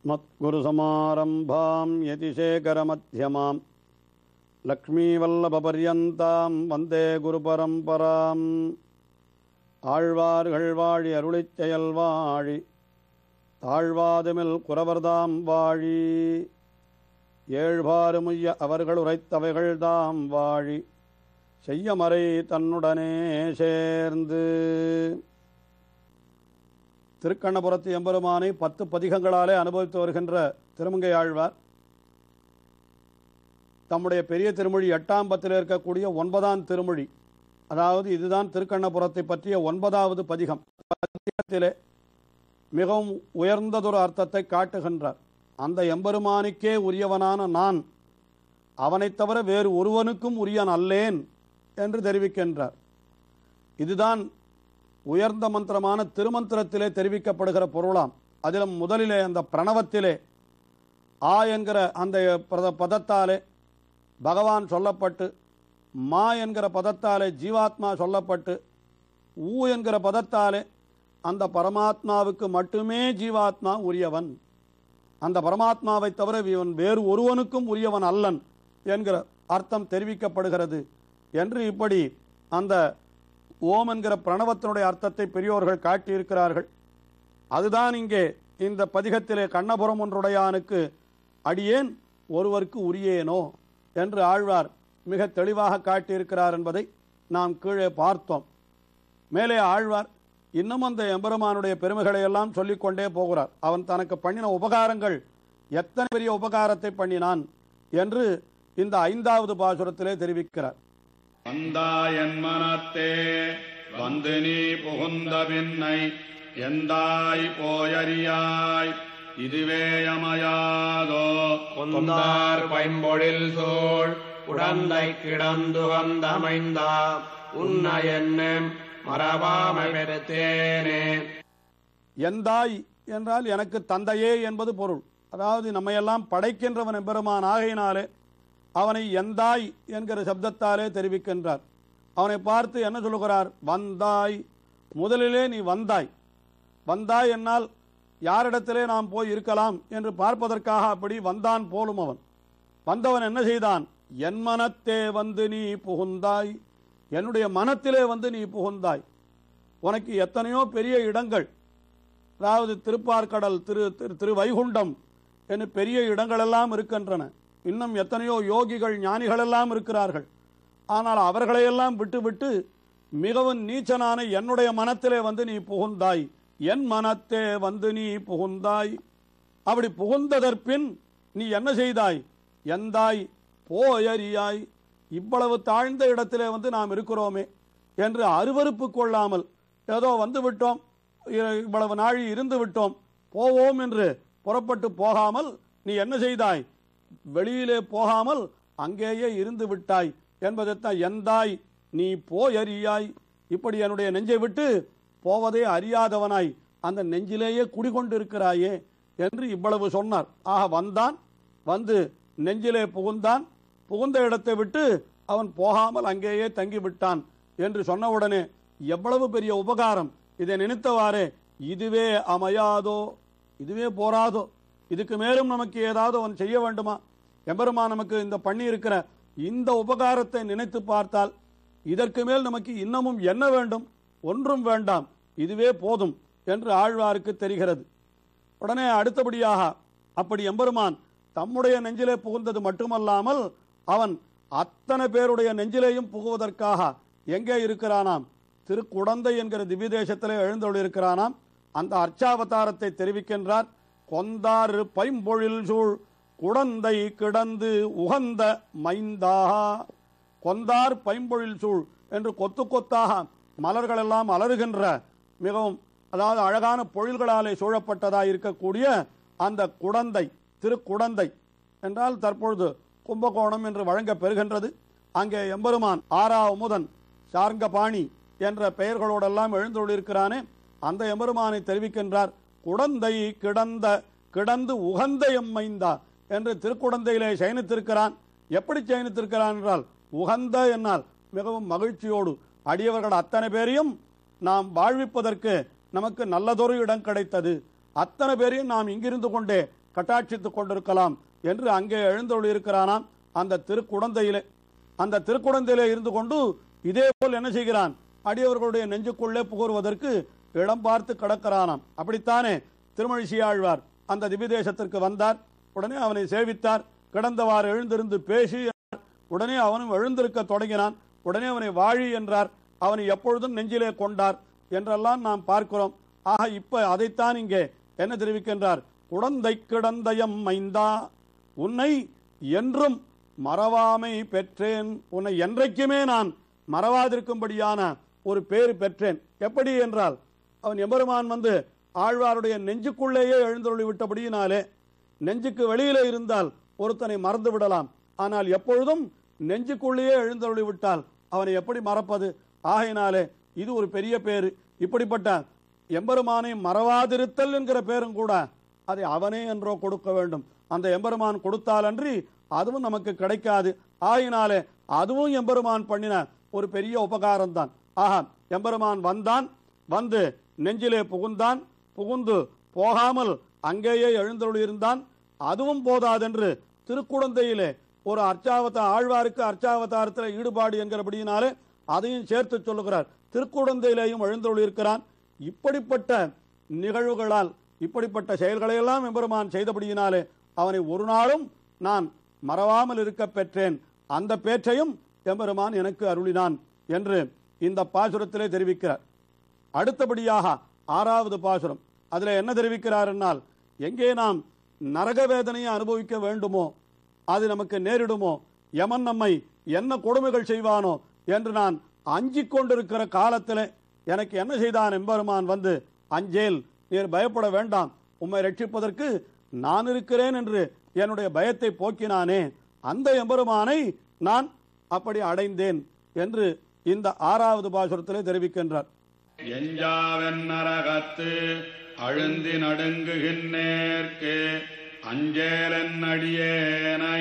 अस्मद्गुरुसमारम्भां यतिशेखरमध्यमां லக்ஷ்மீவல்லபபர்யந்தாம் வந்தே குருபரம்பராம் ஆழ்வார்கள் வாழி அருளிச் செயல் வாழி தாழ்வாதுமில் குறவர்தாம் வாழி ஏழ்பாறுமுய்ய அவர்கள் உரைத்தவைகள் தாம் வாழி செய்யமறை தன்னுடனே சேர்ந்து திருக்கண்ணபுரத்து எம்பெருமானை பத்து பதிகங்களாலே அனுபவித்து வருகின்ற திருமங்கை ஆழ்வார் தம்முடைய பெரிய திருமொழி எட்டாம் பத்தில் இருக்கக்கூடிய ஒன்பதாம் திருமொழி அதாவது இதுதான் திருக்கண்ணபுரத்தை பற்றிய ஒன்பதாவது பதிகம் பதிகத்திலே மிகவும் உயர்ந்ததொரு அர்த்தத்தை காட்டுகின்றார் அந்த எம்பெருமானுக்கே உரியவனான நான் அவனைத் தவிர வேறு ஒருவனுக்கும் உரியன் அல்லேன் என்று தெரிவிக்கின்றார் இதுதான் உயர்ந்த மந்திரமான திருமந்திரத்திலே தெரிவிக்கப்படுகிற பொருளாம் அதிலும் முதலிலே அந்த பிரணவத்திலே ஆ என்கிற அந்த பத- பதத்தாலே பகவான் சொல்லப்பட்டு மா என்கிற பதத்தாலே ஜீவாத்மா சொல்லப்பட்டு ஊ என்கிற பதத்தாலே அந்த பரமாத்மாவுக்கு மட்டுமே ஜீவாத்மா உரியவன் அந்த பரமாத்மாவை தவிர இவன் வேறு ஒருவனுக்கும் உரியவன் அல்லன் என்கிற அர்த்தம் தெரிவிக்கப்படுகிறது என்று இப்படி அந்த ஓம் என்கிற பிரணவத்தினுடைய அர்த்தத்தை பெரியோர்கள் காட்டியிருக்கிறார்கள் அதுதான் இங்கே இந்த பதிகத்திலே கண்ணபுரம் ஒன்றுடையானுக்கு அடியேன் ஒருவருக்கு உரியேனோ என்று ஆழ்வார் மிக தெளிவாக காட்டியிருக்கிறார் என்பதை நாம் கீழே பார்த்தோம் மேலே ஆழ்வார் இன்னும் அந்த எம்பெருமானுடைய பெருமைகளை எல்லாம் சொல்லிக்கொண்டே போகிறார் அவன் தனக்கு பண்ணின உபகாரங்கள் எத்தனை பெரிய உபகாரத்தை பண்ணினான் என்று இந்த ஐந்தாவது பாசுரத்திலே தெரிவிக்கிறார் வந்தாயன் மனத்தே வந்து நீ புகுந்த பின்னை எந்தாய் போயறியாய் இதுவே யமயாதோ கொந்தார் பைம்பொழில் சோழ் உடந்தை கிடந்துகந்தமைந்தா உன்ன என்னும் மரபாமை பெருத்தேனே எந்தாய் என்றால் எனக்கு தந்தையே என்பது பொருள் அதாவது நம்மையெல்லாம் படைக்கின்றவன் எம்பெருமான் ஆகையினாலே அவனை எந்தாய் என்கிற சப்தத்தாலே தெரிவிக்கின்றார் அவனை பார்த்து என்ன சொல்லுகிறார் வந்தாய் முதலிலே நீ வந்தாய் வந்தாய் என்னால் யாரிடத்திலே நாம் போய் இருக்கலாம் என்று பார்ப்பதற்காக அப்படி வந்தான் போலும் அவன் வந்தவன் என்ன செய்தான் என் மனத்தே வந்து நீ புகுந்தாய் என்னுடைய மனத்திலே வந்து நீ புகுந்தாய் உனக்கு எத்தனையோ பெரிய இடங்கள் அதாவது திருப்பார்கடல் திரு திரு திருவைகுண்டம் என்று பெரிய இடங்களெல்லாம் இருக்கின்றன இன்னும் எத்தனையோ யோகிகள் ஞானிகள் எல்லாம் இருக்கிறார்கள் ஆனால் அவர்களையெல்லாம் விட்டுவிட்டு மிகவும் நீச்சனான என்னுடைய மனத்திலே வந்து நீ புகுந்தாய் என் மனத்தே வந்து நீ புகுந்தாய் அப்படி புகுந்ததற்பின் நீ என்ன செய்தாய் எந்தாய் போயறியாய் இவ்வளவு தாழ்ந்த இடத்திலே வந்து நாம் இருக்கிறோமே என்று அருவருப்பு கொள்ளாமல் ஏதோ வந்து விட்டோம் இ- இவ்வளவு நாழி இருந்து விட்டோம் போவோம் என்று புறப்பட்டு போகாமல் நீ என்ன செய்தாய் வெளியிலே போகாமல் அங்கேயே இருந்து விட்டாய் என்பதைத்தான் எந்தாய் நீ போயறியாய் இப்படி என்னுடைய நெஞ்சை விட்டு போவதே அறியாதவனாய் அந்த நெஞ்சிலேயே குடிகொண்டிருக்கிறாயே என்று இவ்வளவு சொன்னார் ஆக வந்தான் வந்து நெஞ்சிலே புகுந்தான் புகுந்த இடத்தை விட்டு அவன் போகாமல் அங்கேயே தங்கிவிட்டான் என்று சொன்னவுடனே எவ்வளவு பெரிய உபகாரம் இதை நினைத்தவாறே இதுவே அமையாதோ இதுவே போராதோ இதுக்கு மேலும் நமக்கு ஏதாவது அவன் செய்ய வேண்டுமா எம்பெருமா நமக்கு இந்த பண்ணி இருக்கிற இந்த உபகாரத்தை நினைத்து பார்த்தால் இதற்கு மேல் நமக்கு இன்னமும் என்ன வேண்டும் ஒன்றும் வேண்டாம் இதுவே போதும் என்று ஆழ்வாருக்கு தெரிகிறது உடனே அடுத்தபடியாக அப்படி எம்பெருமான் தம்முடைய நெஞ்சிலே புகுந்தது மட்டுமல்லாமல் அவன் அத்தனை பேருடைய நெஞ்சிலேயும் புகுவதற்காக எங்கே இருக்கிறானாம் திருக்குடந்தை என்கிற திவ்ய தேசத்திலே எழுந்தொழிருக்கிறானாம் அந்த அர்ச்சாவதாரத்தை தெரிவிக்கின்றார் கொந்தாறு பைம்பொழில் சூழ் குடந்தை கிடந்து உகந்த மைந்தா கொந்தார் பைம்பொழில் சூழ் என்று கொத்து கொத்தாக மலர்கள் எல்லாம் அலறுகின்ற மிகவும் அதாவது அழகான பொழில்களாலே சூழப்பட்டதாய் இருக்கக்கூடிய அந்த குடந்தை திருக்குடந்தை என்றால் தற்பொழுது கும்பகோணம் என்று வழங்க பெறுகின்றது அங்கே எம்பெருமான் ஆறாவமுதன் சார்ங்கபாணி என்ற பெயர்களோடெல்லாம் எழுந்துள்ளிருக்கிறானே அந்த எம்பெருமானை தெரிவிக்கின்றார் குடந்தை கிடந்த கிடந்து உகந்த எம்மைந்தா என்று திருக்குடந்தையிலே சயனித்திருக்கிறான் எப்படி சயனித்திருக்கிறான் என்றால் உகந்த என்னால் மிகவும் மகிழ்ச்சியோடு அடியவர்கள் அத்தனை பேரையும் நாம் வாழ்விப்பதற்கு நமக்கு நல்லதொரு இடம் கிடைத்தது அத்தனை பேரையும் நாம் இங்கிருந்து கொண்டே கட்டாட்சித்துக் கொண்டிருக்கலாம் என்று அங்கே எழுந்தொழி இருக்கிறானாம் அந்த திருக்குடந்தையிலே அந்த திருக்குடந்தையிலே இருந்து கொண்டு இதே போல் என்ன செய்கிறான் அடியவர்களுடைய நெஞ்சுக்குள்ளே புகுறுவதற்கு இடம் பார்த்து கிடக்கிறானாம் அப்படித்தானே திருமழிசி ஆழ்வார் அந்த திவிதேசத்திற்கு வந்தார் உடனே அவனை சேவித்தார் கிடந்தவாறு எழுந்திருந்து பேசி என்றார். உடனே அவனும் எழுந்திருக்க தொடங்கினான் உடனே அவனை வாழி என்றார் அவனை எப்பொழுதும் நெஞ்சிலே கொண்டார் என்றெல்லாம் நாம் பார்க்கிறோம் ஆக இப்ப அதைத்தான் இங்கே என்ன தெரிவிக்கின்றார் குடந்தை கிடந்தயம் மைந்தா உன்னை என்றும் மறவாமை பெற்றேன் உன்னை என்றைக்குமே நான் மறவாதிருக்கும்படியான ஒரு பேர் பெற்றேன் எப்படி என்றால் அவன் எம்பெருமான் வந்து ஆழ்வாருடைய நெஞ்சுக்குள்ளேயே எழுந்தருளி விட்டபடியினாலே நெஞ்சுக்கு வெளியிலே இருந்தால் ஒருத்தனை மறந்து விடலாம் ஆனால் எப்பொழுதும் நெஞ்சுக்குள்ளேயே எழுந்தருளி விட்டால் அவனை எப்படி மறப்பது ஆகையினாலே இது ஒரு பெரிய பேரு இப்படிப்பட்ட எம்பெருமானை மறவாதிருத்தல் என்கிற பேரும் கூட அதை அவனே என்றோ கொடுக்க வேண்டும் அந்த எம்பெருமான் கொடுத்தாலன்றி அதுவும் நமக்கு கிடைக்காது ஆகினாலே அதுவும் எம்பெருமான் பண்ணின ஒரு பெரிய உபகாரம் தான் ஆஹா எம்பெருமான் வந்தான் வந்து நெஞ்சிலே புகுந்தான் புகுந்து போகாமல் அங்கேயே எழுந்தருள் இருந்தான் அதுவும் போதாதென்று திருக்குடந்தையிலே ஒரு அர்ச்சாவத ஆழ்வாருக்கு அர்ச்சாவதாரத்தில் ஈடுபாடு என்கிறபடியினாலே அதையும் சேர்த்து சொல்லுகிறார் திருக்குடந்தையிலேயும் எழுந்தருள் இருக்கிறான் இப்படிப்பட்ட நிகழ்வுகளால் இப்படிப்பட்ட செயல்களையெல்லாம் எம்பெருமான் செய்தபடியினாலே அவனை ஒரு நாளும் நான் மறவாமல் இருக்க பெற்றேன் அந்த பேற்றையும் எம்பெருமான் எனக்கு அருளினான் என்று இந்த பாசுரத்திலே தெரிவிக்கிறார் அடுத்தபடியாக ஆறாவது பாசுரம் அதுல என்ன தெரிவிக்கிறார் என்னால் எங்கே நாம் நரக வேதனையை அனுபவிக்க வேண்டுமோ அது நமக்கு நேரிடுமோ யமன் நம்மை என்ன கொடுமைகள் செய்வானோ என்று நான் அஞ்சிக் கொண்டிருக்கிற காலத்திலே எனக்கு என்ன செய்தான் எம்பெருமான் வந்து அஞ்சேல் நீர் பயப்பட வேண்டாம் உம்மை ரட்சிப்பதற்கு நான் இருக்கிறேன் என்று என்னுடைய பயத்தை போக்கினானே அந்த எம்பெருமானை நான் அப்படி அடைந்தேன் என்று இந்த ஆறாவது பாசுரத்திலே தெரிவிக்கின்றார் எஞ்சாவென் நரகத்து அழுந்தி நடுங்குகின்றேற்கு அஞ்சேலன் அடியேனை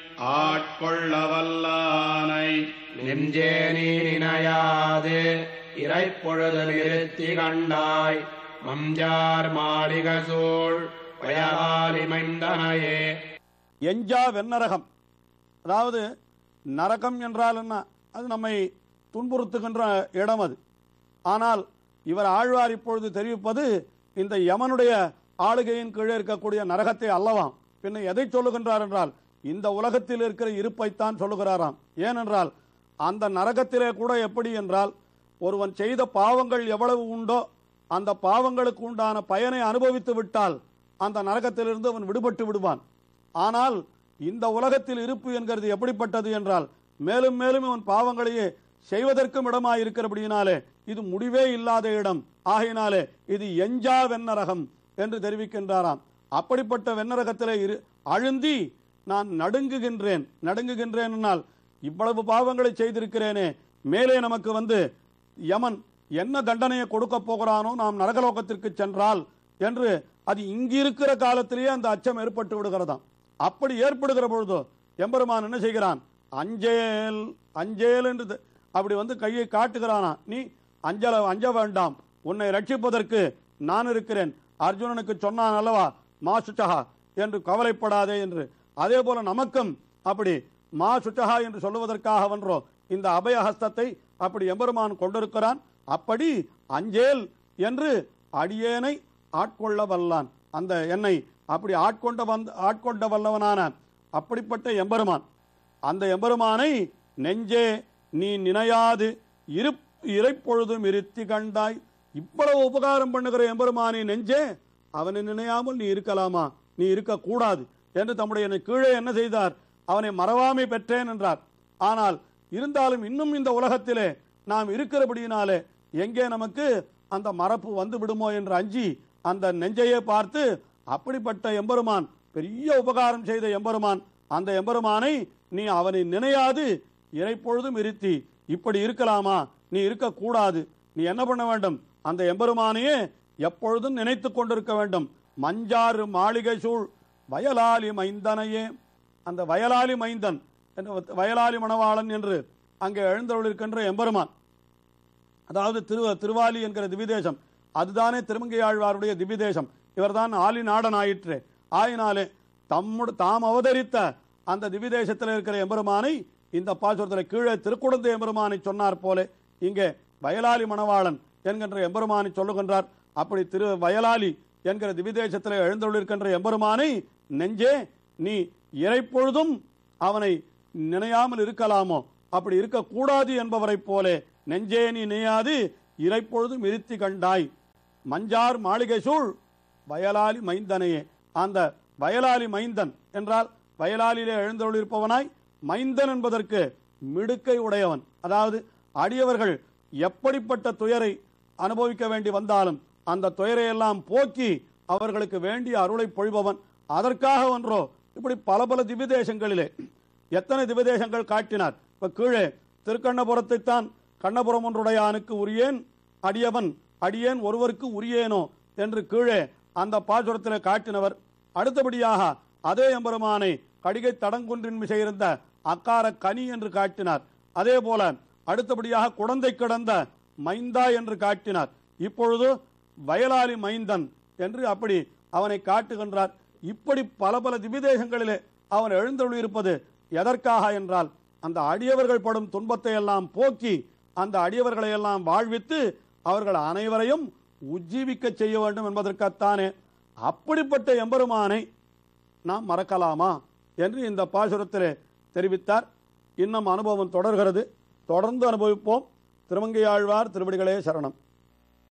ஆட்கொள்ளவல்லானை நெஞ்சே நீ நினையாது இறைப்பொழுது நிறுத்தி கண்டாய் மஞ்சார் மாளிக சூழ் வயலாலி மைந்தனையே எஞ்சா வெண்ணரகம் அதாவது நரகம் என்றால் என்ன அது நம்மை துன்புறுத்துகின்ற இடம் அது ஆனால் இவர் ஆழ்வார் இப்பொழுது தெரிவிப்பது இந்த யமனுடைய ஆளுகையின் கீழே இருக்கக்கூடிய நரகத்தை அல்லவாம் பின்ன எதை சொல்லுகின்றார் என்றால் இந்த உலகத்தில் இருக்கிற இருப்பைத்தான் சொல்லுகிறாராம் ஏனென்றால் அந்த நரகத்திலே கூட எப்படி என்றால் ஒருவன் செய்த பாவங்கள் எவ்வளவு உண்டோ அந்த பாவங்களுக்கு உண்டான பயனை அனுபவித்து விட்டால் அந்த நரகத்திலிருந்து அவன் விடுபட்டு விடுவான் ஆனால் இந்த உலகத்தில் இருப்பு என்கிறது எப்படிப்பட்டது என்றால் மேலும் மேலும் இவன் பாவங்களையே செய்வதற்கும் இடமாய் இருக்கிறபடியினாலே இது முடிவே இல்லாத இடம் ஆகையினாலே இது எஞ்சா வெண்ணரகம் என்று தெரிவிக்கின்றாராம் அப்படிப்பட்ட வெண்ணரகத்திலே இரு அழுந்தி நான் நடுங்குகின்றேன் நடுங்குகின்றேன் என்னால் இவ்வளவு பாவங்களை செய்திருக்கிறேனே மேலே நமக்கு வந்து யமன் என்ன தண்டனையை கொடுக்க போகிறானோ நாம் நரகலோகத்திற்கு சென்றால் என்று அது இங்கிருக்கிற காலத்திலேயே அந்த அச்சம் ஏற்பட்டு விடுகிறதாம் அப்படி ஏற்படுகிற பொழுதோ எம்பெருமான் என்ன செய்கிறான் அஞ்சேல் அஞ்சேல் என்று த- அப்படி வந்து கையை காட்டுகிறானா நீ அஞ்சல அஞ்ச வேண்டாம் உன்னை ரட்சிப்பதற்கு நான் இருக்கிறேன் அர்ஜுனனுக்கு சொன்னான் அல்லவா மா சுச்சகா என்று கவலைப்படாதே என்று அதே போல நமக்கும் அப்படி மா சுச்சகா என்று சொல்லுவதற்காக வென்றோ இந்த அபயஹஸ்தத்தை அப்படி எம்பெருமான் கொண்டிருக்கிறான் அப்படி அஞ்சேல் என்று அடியேனை ஆட்கொள்ள வல்லான் அந்த என்னை அப்படி ஆட்கொண்ட வந்த ஆட்கொண்ட வல்லவனான அப்படிப்பட்ட எம்பெருமான் அந்த எம்பெருமானை நெஞ்சே நீ நினையாது இரு இறைப்பொழுதும் இருத்தி கண்டாய் இவ்வளவு உபகாரம் பண்ணுகிற எம்பெருமானி நெஞ்சே அவனை நினையாமல் நீ இருக்கலாமா நீ இருக்கக்கூடாது என்று தம்முடைய கீழே என்ன செய்தார் அவனை மறவாமை பெற்றேன் என்றார் ஆனால் இருந்தாலும் இன்னும் இந்த உலகத்திலே நாம் இருக்கிறபடியினாலே எங்கே நமக்கு அந்த மறப்பு வந்து விடுமோ என்று அஞ்சி அந்த நெஞ்சையே பார்த்து அப்படிப்பட்ட எம்பெருமான் பெரிய உபகாரம் செய்த எம்பெருமான் அந்த எம்பெருமானை நீ அவனை நினையாது இறைப்பொழுதும் இருத்தி இப்படி இருக்கலாமா நீ இருக்கக்கூடாது நீ என்ன பண்ண வேண்டும் அந்த எம்பெருமானையே எப்பொழுதும் நினைத்து கொண்டிருக்க வேண்டும் மஞ்சாறு மாளிகை சூழ் வயலாலி மைந்தனையே அந்த வயலாலி மைந்தன் என்ற வயலாலி மணவாளன் என்று அங்கே எழுந்தருளிருக்கின்ற எம்பெருமான் அதாவது திரு திருவாலி என்கிற திவிதேசம் அதுதானே திருமங்கை ஆழ்வாருடைய திவிதேசம் இவர்தான் ஆலி நாடன் ஆயிற்று ஆயினாலே தம்முடு தாம் அவதரித்த அந்த திவிதேசத்தில் இருக்கிற எம்பெருமானை இந்த பாசுரத்தில் கீழே திருக்குடந்தை எம்பெருமானை சொன்னார் போல இங்கே வயலாளி மணவாளன் என்கின்ற எம்பெருமானை சொல்லுகின்றார் அப்படி திரு வயலாளி என்கிற திவிதேசத்தில் எழுந்தொழிருக்கின்ற எம்பெருமானை நெஞ்சே நீ இறைப்பொழுதும் அவனை நினையாமல் இருக்கலாமோ அப்படி இருக்கக்கூடாது என்பவரைப் போல நெஞ்சே நீ நினையாது இறைப்பொழுதும் இருத்தி கண்டாய் மஞ்சார் மாளிகை சூழ் வயலாளி மைந்தனையே அந்த வயலாளி மைந்தன் என்றால் வயலாளிலே எழுந்தருளிருப்பவனாய் மைந்தன் என்பதற்கு மிடுக்கை உடையவன் அதாவது அடியவர்கள் எப்படிப்பட்ட துயரை அனுபவிக்க வேண்டி வந்தாலும் அந்த துயரை எல்லாம் போக்கி அவர்களுக்கு வேண்டிய அருளை பொழிபவன் அதற்காக ஒன்றோ இப்படி பல பல திவ்யதேசங்களிலே எத்தனை திவ்யதேசங்கள் காட்டினார் இப்ப கீழே திருக்கண்ணபுரத்தைத்தான் கண்ணபுரம் ஒன்றுடையானுக்கு உரியேன் அடியவன் அடியேன் ஒருவருக்கு உரியேனோ என்று கீழே அந்த பாசுரத்தில் காட்டினவர் அடுத்தபடியாக அதே எம்பெருமானை கடிகை தடங்குன்றின் மிசை இருந்த அக்கார கனி என்று காட்டினார் அதே போல அடுத்தபடியாக குழந்தை கிடந்த மைந்தா என்று காட்டினார் இப்பொழுது வயலாளி மைந்தன் என்று அப்படி அவனை காட்டுகின்றார் இப்படி பல பல திவிதேசங்களிலே அவன் எழுந்தருளியிருப்பது எதற்காக என்றால் அந்த அடியவர்கள் படும் துன்பத்தை எல்லாம் போக்கி அந்த அடியவர்களை எல்லாம் வாழ்வித்து அவர்கள் அனைவரையும் உஜ்ஜீவிக்க செய்ய வேண்டும் என்பதற்காகத்தானே அப்படிப்பட்ட எம்பெருமானை நாம் மறக்கலாமா என்று இந்த பாசுரத்திலே தெரிவித்தார் இன்னும் அனுபவம் தொடர்கிறது தொடர்ந்து அனுபவிப்போம் திருமங்கையாழ்வார் திருவடிகளே சரணம்